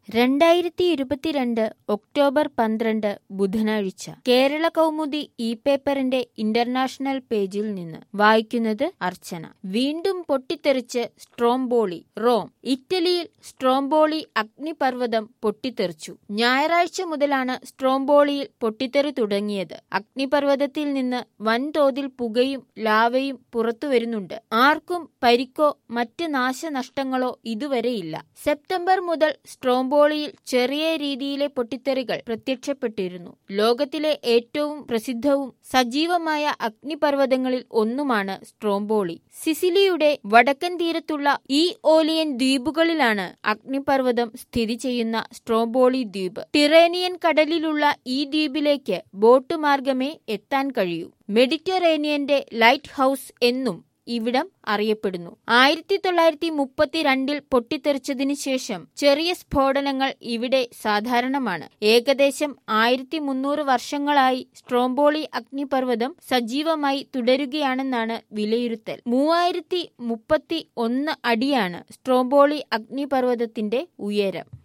രണ്ടായിരത്തി ഇരുപത്തിരണ്ട് ഒക്ടോബർ പന്ത്രണ്ട് ബുധനാഴ്ച കേരള കൗമുദി ഇ പേപ്പറിന്റെ ഇന്റർനാഷണൽ പേജിൽ നിന്ന് വായിക്കുന്നത് അർച്ചന വീണ്ടും പൊട്ടിത്തെറിച്ച് സ്ട്രോംബോളി റോം ഇറ്റലിയിൽ സ്ട്രോംബോളി അഗ്നിപർവ്വതം പൊട്ടിത്തെറിച്ചു ഞായറാഴ്ച മുതലാണ് സ്ട്രോംബോളിയിൽ പൊട്ടിത്തെറി തുടങ്ങിയത് അഗ്നിപർവ്വതത്തിൽ നിന്ന് വൻതോതിൽ പുകയും ലാവയും പുറത്തുവരുന്നുണ്ട് ആർക്കും പരിക്കോ മറ്റ് നാശനഷ്ടങ്ങളോ ഇതുവരെയില്ല സെപ്റ്റംബർ മുതൽ സ്ട്രോംബോളിയിൽ ചെറിയ രീതിയിലെ പൊട്ടിത്തെറികൾ പ്രത്യക്ഷപ്പെട്ടിരുന്നു ലോകത്തിലെ ഏറ്റവും പ്രസിദ്ധവും സജീവമായ അഗ്നിപർവ്വതങ്ങളിൽ ഒന്നുമാണ് സ്ട്രോംബോളി സിസിലിയുടെ വടക്കൻ തീരത്തുള്ള ഈ ഓലിയൻ ദ്വീപുകളിലാണ് അഗ്നിപർവ്വതം സ്ഥിതി ചെയ്യുന്ന സ്ട്രോംബോളി ദ്വീപ് ടിറേനിയൻ കടലിലുള്ള ഈ ദ്വീപിലേക്ക് ബോട്ട് മാർഗമേ എത്താൻ കഴിയൂ മെഡിറ്ററേനിയന്റെ ലൈറ്റ് ഹൌസ് എന്നും ഇവിടം അറിയപ്പെടുന്നു ആയിരത്തി തൊള്ളായിരത്തി മുപ്പത്തിരണ്ടിൽ പൊട്ടിത്തെറിച്ചതിനു ശേഷം ചെറിയ സ്ഫോടനങ്ങൾ ഇവിടെ സാധാരണമാണ് ഏകദേശം ആയിരത്തി മുന്നൂറ് വർഷങ്ങളായി സ്ട്രോംബോളി അഗ്നിപർവ്വതം സജീവമായി തുടരുകയാണെന്നാണ് വിലയിരുത്തൽ മൂവായിരത്തി മുപ്പത്തി ഒന്ന് അടിയാണ് സ്ട്രോംബോളി അഗ്നിപർവ്വതത്തിന്റെ ഉയരം